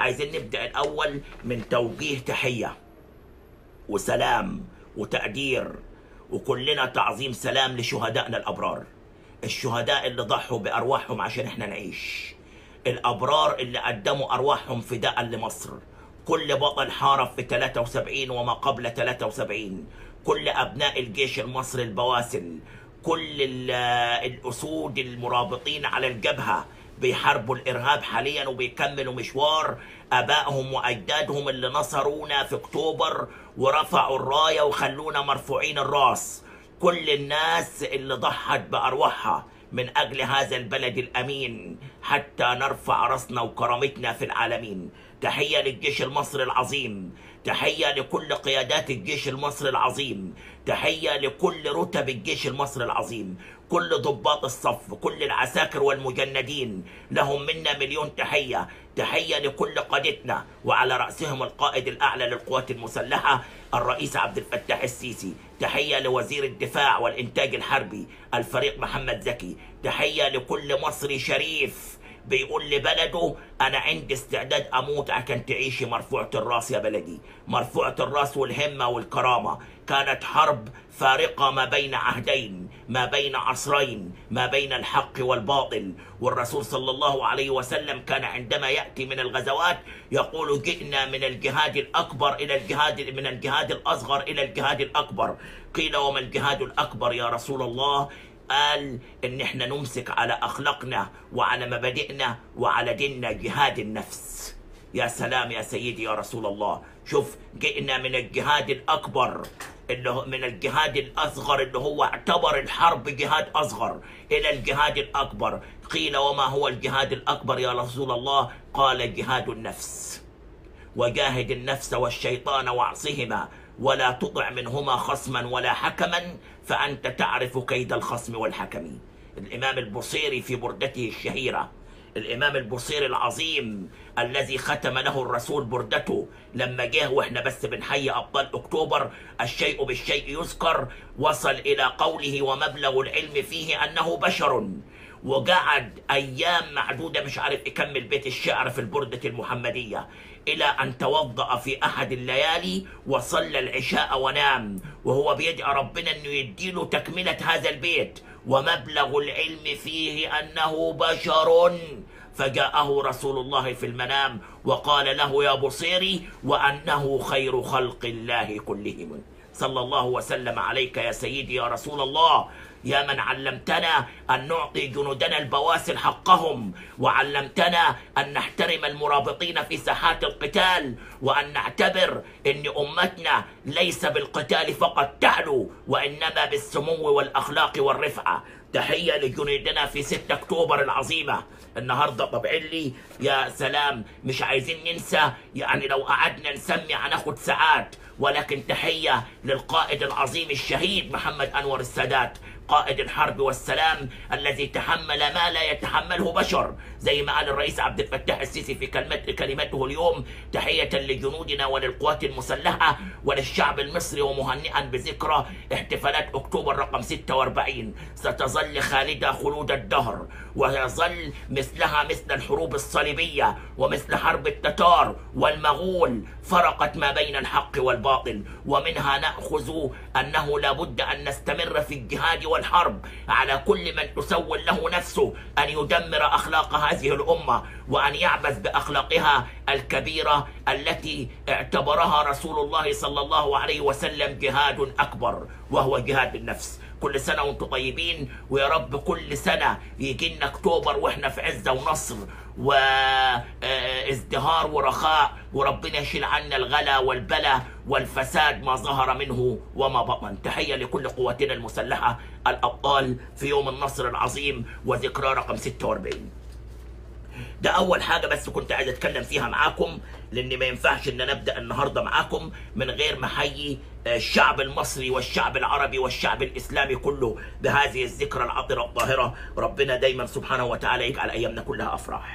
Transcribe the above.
عايزين نبدا الاول من توجيه تحيه وسلام وتقدير وكلنا تعظيم سلام لشهدائنا الابرار الشهداء اللي ضحوا بارواحهم عشان احنا نعيش الابرار اللي قدموا ارواحهم فداء لمصر كل بطل حارب في 73 وما قبل 73 كل ابناء الجيش المصري البواسل كل ال- الاسود المرابطين على الجبهه بيحاربوا الارهاب حاليا وبيكملوا مشوار ابائهم واجدادهم اللي نصرونا في اكتوبر ورفعوا الرايه وخلونا مرفوعين الراس كل الناس اللي ضحت بارواحها من اجل هذا البلد الامين حتى نرفع راسنا وكرامتنا في العالمين تحيه للجيش المصري العظيم تحيه لكل قيادات الجيش المصري العظيم تحيه لكل رتب الجيش المصري العظيم كل ضباط الصف كل العساكر والمجندين لهم منا مليون تحيه تحيه لكل قادتنا وعلى راسهم القائد الاعلى للقوات المسلحه الرئيس عبد الفتاح السيسي تحيه لوزير الدفاع والانتاج الحربي الفريق محمد زكي تحيه لكل مصري شريف بيقول لبلده انا عندي استعداد اموت عشان تعيشي مرفوعه الراس يا بلدي مرفوعه الراس والهمه والكرامه كانت حرب فارقه ما بين عهدين ما بين عصرين ما بين الحق والباطل والرسول صلى الله عليه وسلم كان عندما ياتي من الغزوات يقول جئنا من الجهاد الاكبر الى الجهاد من الجهاد الاصغر الى الجهاد الاكبر قيل وما الجهاد الاكبر يا رسول الله قال ان احنا نمسك على اخلاقنا وعلى مبادئنا وعلى ديننا جهاد النفس يا سلام يا سيدي يا رسول الله شوف جئنا من الجهاد الاكبر اللي هو من الجهاد الاصغر اللي هو اعتبر الحرب جهاد اصغر الى الجهاد الاكبر قيل وما هو الجهاد الاكبر يا رسول الله قال جهاد النفس وجاهد النفس والشيطان واعصهما ولا تطع منهما خصما ولا حكما فأنت تعرف كيد الخصم والحكم الإمام البصيري في بردته الشهيرة الإمام البصيري العظيم الذي ختم له الرسول بردته لما جه واحنا بس بنحيي أبطال أكتوبر الشيء بالشيء يذكر وصل إلى قوله ومبلغ العلم فيه أنه بشر وقعد ايام معدوده مش عارف يكمل بيت الشعر في البرده المحمديه الى ان توضا في احد الليالي وصلى العشاء ونام وهو بيدعي ربنا انه يديله تكمله هذا البيت ومبلغ العلم فيه انه بشر فجاءه رسول الله في المنام وقال له يا بصيري وانه خير خلق الله كلهم صلى الله وسلم عليك يا سيدي يا رسول الله يا من علمتنا أن نعطي جنودنا البواسل حقهم وعلمتنا أن نحترم المرابطين في ساحات القتال وأن نعتبر أن أمتنا ليس بالقتال فقط تعلو وإنما بالسمو والأخلاق والرفعة تحية لجنودنا في 6 أكتوبر العظيمة النهاردة طبعين لي يا سلام مش عايزين ننسى يعني لو قعدنا نسمي هناخد ساعات ولكن تحية للقائد العظيم الشهيد محمد أنور السادات قائد الحرب والسلام الذي تحمل ما لا يتحمله بشر زي ما قال الرئيس عبد الفتاح السيسي في كلمت كلمته اليوم تحية لجنودنا وللقوات المسلحة وللشعب المصري ومهنئا بذكرى احتفالات أكتوبر رقم 46 ستظل خالدة خلود الدهر ويظل مثلها مثل الحروب الصليبية ومثل حرب التتار والمغول فرقت ما بين الحق والباطل ومنها نأخذ أنه لابد أن نستمر في الجهاد والحرب على كل من تسول له نفسه أن يدمر أخلاق هذه الأمة وأن يعبث بأخلاقها الكبيرة التي اعتبرها رسول الله صلى الله عليه وسلم جهاد أكبر وهو جهاد النفس كل سنة وانتم طيبين ويا رب كل سنة يجي لنا اكتوبر واحنا في عزة ونصر وازدهار ورخاء وربنا يشيل عنا الغلا والبلا والفساد ما ظهر منه وما بطن تحية لكل قواتنا المسلحة الأبطال في يوم النصر العظيم وذكرى رقم 46 ده اول حاجه بس كنت عايز اتكلم فيها معاكم لان ما ينفعش ان انا ابدا النهارده معاكم من غير ما احيي الشعب المصري والشعب العربي والشعب الاسلامي كله بهذه الذكرى العطره الطاهره ربنا دايما سبحانه وتعالى يجعل ايامنا كلها افراح